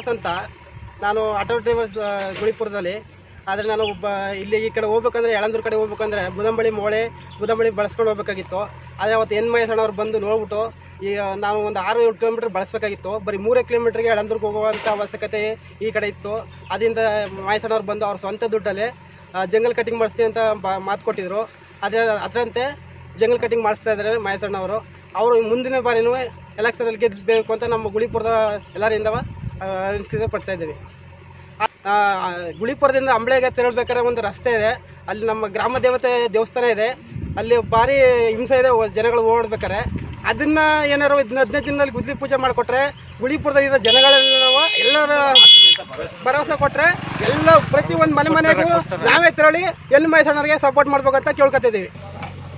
ಅಂತ ನಾನು auto drivers ಗುಳಿಪುರದಲ್ಲಿ ಆದರೆ ನಾನು ಒಬ್ಬ ಇಲ್ಲಿ ಈ ಕಡೆ ಹೋಗ್ಬೇಕಂದ್ರೆ ಯಳಂದೂರು ಕಡೆ ಹೋಗ್ಬೇಕಂದ್ರೆ ಬುದಂಬಳಿ ಮೋಳೆ ಬುದಂಬಳಿ ಬಳಸ್ಕೊಂಡು ಹೋಗ್ಬೇಕಾಗಿತ್ತು ಆದರೆ ಅವತ್ತು ಎನ್ ಮಹೇಶಣ್ಣವ್ರು ಬಂದು ನೋಡ್ಬಿಟ್ಟು ಈಗ ನಾವು ಒಂದು ಆರು ಏಳು ಕಿಲೋಮೀಟ್ರ್ ಬಳಸಬೇಕಾಗಿತ್ತು ಬರೀ ಮೂರೇ ಕಿಲೋಮೀಟ್ರಿಗೆ ಯಳಂದೂರ್ಗೆ ಹೋಗುವಂಥ ಅವಶ್ಯಕತೆ ಈ ಕಡೆ ಇತ್ತು ಅದರಿಂದ ಮಹೇಶಣ್ಣವ್ರು ಬಂದು ಅವ್ರ ಸ್ವಂತ ದುಡ್ಡಲ್ಲಿ ಜಂಗಲ್ ಕಟಿಂಗ್ ಮಾಡಿಸ್ತೀವಿ ಅಂತ ಬಾ ಮಾತು ಕೊಟ್ಟಿದ್ರು ಆದರೆ ಅದರಂತೆ ಜಂಗಲ್ ಕಟಿಂಗ್ ಮಾಡಿಸ್ತಾ ಇದ್ದಾರೆ ಮಹೇಶಣ್ಣವರು ಅವರು ಮುಂದಿನ ಬಾರಿನೂ ಎಲೆಕ್ಷನಲ್ಲಿ ಗೆಲ್ಲಬೇಕು ಅಂತ ನಮ್ಮ ಗುಳಿಪುರದ ಎಲ್ಲರಿಂದ ಅನಿಸಿಕೆ ಪಡ್ತಾ ಇದ್ದೀವಿ ಆ, ಗುಳಿಪುರದಿಂದ ಅಂಬಳೆಗೆ ತೆರಳಬೇಕಾದ್ರೆ ಒಂದು ರಸ್ತೆ ಇದೆ ಅಲ್ಲಿ ನಮ್ಮ ಗ್ರಾಮ ದೇವತೆ ದೇವಸ್ಥಾನ ಇದೆ ಅಲ್ಲಿ ಭಾರಿ ಹಿಂಸೆ ಇದೆ ಓ- ಜನಗಳು ಓಡಬೇಕಾರೆ ಅದನ್ನ ಏನಾರು ಇದನ್ನ ಹದಿನೈದು ದಿನದಲ್ಲಿ ಗುದ್ಲಿ ಪೂಜೆ ಮಾಡಿಕೊಟ್ರೆ ಗುಳಿಪುರದಲ್ಲಿರೋ ಜನಗಳೆಲ್ಲ ಎಲ್ಲರ ಭರವಸೆ ಕೊಟ್ರೆ ಎಲ್ಲ ಪ್ರತಿ ಒಂದು ಮನೆ ಮನೆಗೂ ನಾವೇ ತೆರಳಿ ಎಲ್ಲಿ ಮೈಸಣ್ಣರಿಗೆ ಸಪೋರ್ಟ್ ಮಾಡ್ಬೇಕಂತ ಕೇಳ್ಕೊತಿದ್ದೀವಿ